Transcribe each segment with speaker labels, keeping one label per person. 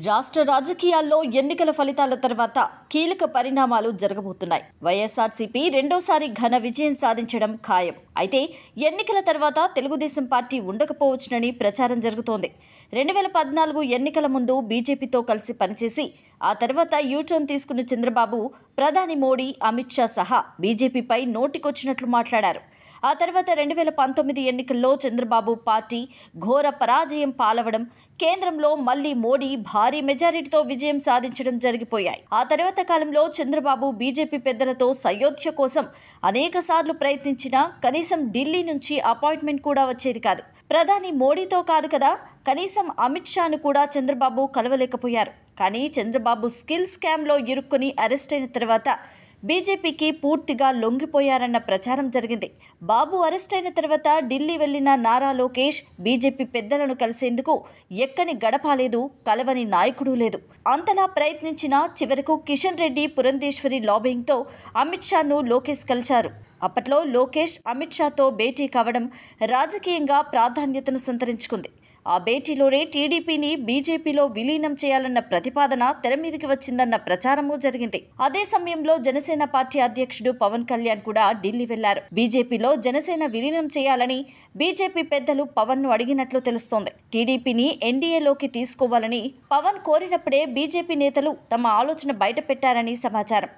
Speaker 1: రాష్ట్ర రాజకీయాల్లో ఎన్నికల ఫలితాల తర్వాత కీలక పరిణామాలు జరగబోతున్నాయి వైఎస్ఆర్సీపీ రెండోసారి ఘన విజయం సాధించడం ఖాయం అయితే ఎన్నికల తర్వాత తెలుగుదేశం పార్టీ ఉండకపోవచ్చునని ప్రచారం జరుగుతోంది రెండు వేల పద్నాలుగు ఎన్నికల ముందు బీజేపీతో కలిసి పనిచేసి ఆ తర్వాత యూటర్న్ తీసుకున్న చంద్రబాబు ప్రధాని మోడీ అమిత్ షా సహా బీజేపీపై నోటికొచ్చినట్లు మాట్లాడారు ఆ తర్వాత రెండు వేల పంతొమ్మిది ఎన్నికల్లో చంద్రబాబు పార్టీ ఘోర పరాజయం పాలవడం కేంద్రంలో మళ్లీ మోడీ భారీ మెజారిటీతో విజయం సాధించడం జరిగిపోయాయి ఆ తర్వాత కాలంలో చంద్రబాబు బీజేపీ పెద్దలతో సయోధ్య కోసం అనేక సార్లు ప్రయత్నించినా కనీసం ఢిల్లీ నుంచి అపాయింట్మెంట్ కూడా వచ్చేది కాదు ప్రధాని మోడీతో కాదు కదా కనీసం అమిత్ షాను కూడా చంద్రబాబు కలవలేకపోయారు కానీ చంద్రబాబు స్కిల్ స్కామ్లో ఇరుక్కుని అరెస్ట్ అయిన తర్వాత బీజేపీకి పూర్తిగా లొంగిపోయారన్న ప్రచారం జరిగింది బాబు అరెస్ట్ అయిన తర్వాత ఢిల్లీ వెళ్లిన నారా లోకేష్ బీజేపీ పెద్దలను కలిసేందుకు ఎక్కని గడపాలేదు కలవని నాయకుడు లేదు అంతలా ప్రయత్నించినా చివరకు కిషన్ రెడ్డి పురంధేశ్వరి లాబింగ్తో అమిత్ షాను లోకేష్ కలిశారు అప్పట్లో లోకేష్ అమిత్ షాతో భేటీ కావడం రాజకీయంగా ప్రాధాన్యతను సంతరించుకుంది ఆ భేటీలోనే టీడీపీని బీజేపీలో విలీనం చేయాలన్న ప్రతిపాదన తెర మీదికి వచ్చిందన్న ప్రచారము జరిగింది అదే సమయంలో జనసేన పార్టీ అధ్యక్షుడు పవన్ కళ్యాణ్ కూడా ఢిల్లీ వెళ్లారు బీజేపీలో జనసేన విలీనం చేయాలని బీజేపీ పెద్దలు పవన్ ను అడిగినట్లు తెలుస్తోంది టీడీపీని ఎన్డీఏలోకి తీసుకోవాలని పవన్ కోరినప్పుడే బీజేపీ నేతలు తమ ఆలోచన బయటపెట్టారని సమాచారం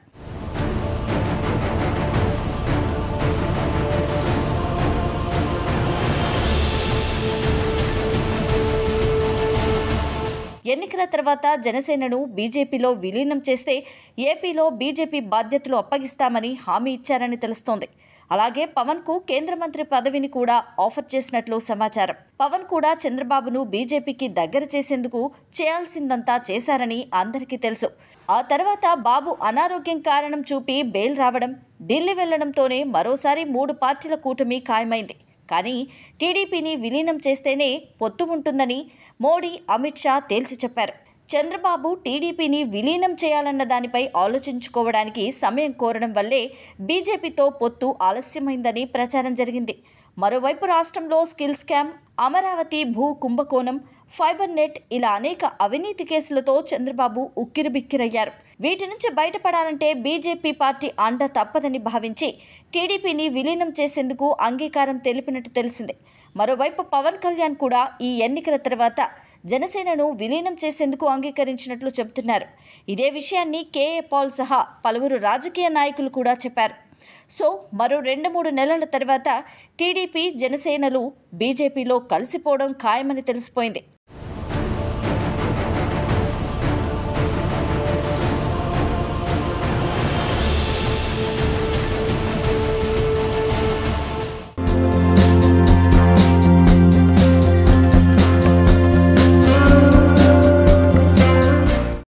Speaker 1: ఎన్నికల తర్వాత జనసేనను బీజేపీలో విలీనం చేస్తే ఏపీలో బీజేపీ బాధ్యతలు అప్పగిస్తామని హామీ ఇచ్చారని తెలుస్తోంది అలాగే పవన్కు కేంద్ర మంత్రి పదవిని కూడా ఆఫర్ చేసినట్లు సమాచారం పవన్ కూడా చంద్రబాబును బీజేపీకి దగ్గర చేసేందుకు చేయాల్సిందంతా చేశారని అందరికీ తెలుసు ఆ తర్వాత బాబు అనారోగ్యం కారణం చూపి బెయిల్ రావడం ఢిల్లీ వెళ్లడంతోనే మరోసారి మూడు పార్టీల కూటమి ఖాయమైంది కానీ టీడీపీని విలీనం చేస్తేనే పొత్తు ఉంటుందని మోడీ అమిత్ షా తేల్చి చెప్పారు చంద్రబాబు టీడీపీని విలీనం చేయాలన్న దానిపై ఆలోచించుకోవడానికి సమయం కోరడం వల్లే బీజేపీతో పొత్తు ఆలస్యమైందని ప్రచారం జరిగింది మరోవైపు రాష్ట్రంలో స్కిల్ స్కామ్ అమరావతి భూ కుంభకోణం ఫైబర్ నెట్ ఇలా అనేక అవినీతి కేసులతో చంద్రబాబు ఉక్కిరిబిక్కిరయ్యారు వీటి నుంచి బయటపడాలంటే బీజేపీ పార్టీ అండ తప్పదని భావించి టీడీపీని విలీనం చేసేందుకు అంగీకారం తెలిపినట్టు తెలిసింది మరోవైపు పవన్ కళ్యాణ్ కూడా ఈ ఎన్నికల తర్వాత జనసేనను విలీనం చేసేందుకు అంగీకరించినట్లు చెబుతున్నారు ఇదే విషయాన్ని కేఏ పాల్ సహా పలువురు రాజకీయ నాయకులు కూడా చెప్పారు సో మరో రెండు మూడు నెలల తర్వాత టీడీపీ జనసేనలు బీజేపీలో కలిసిపోవడం ఖాయమని తెలిసిపోయింది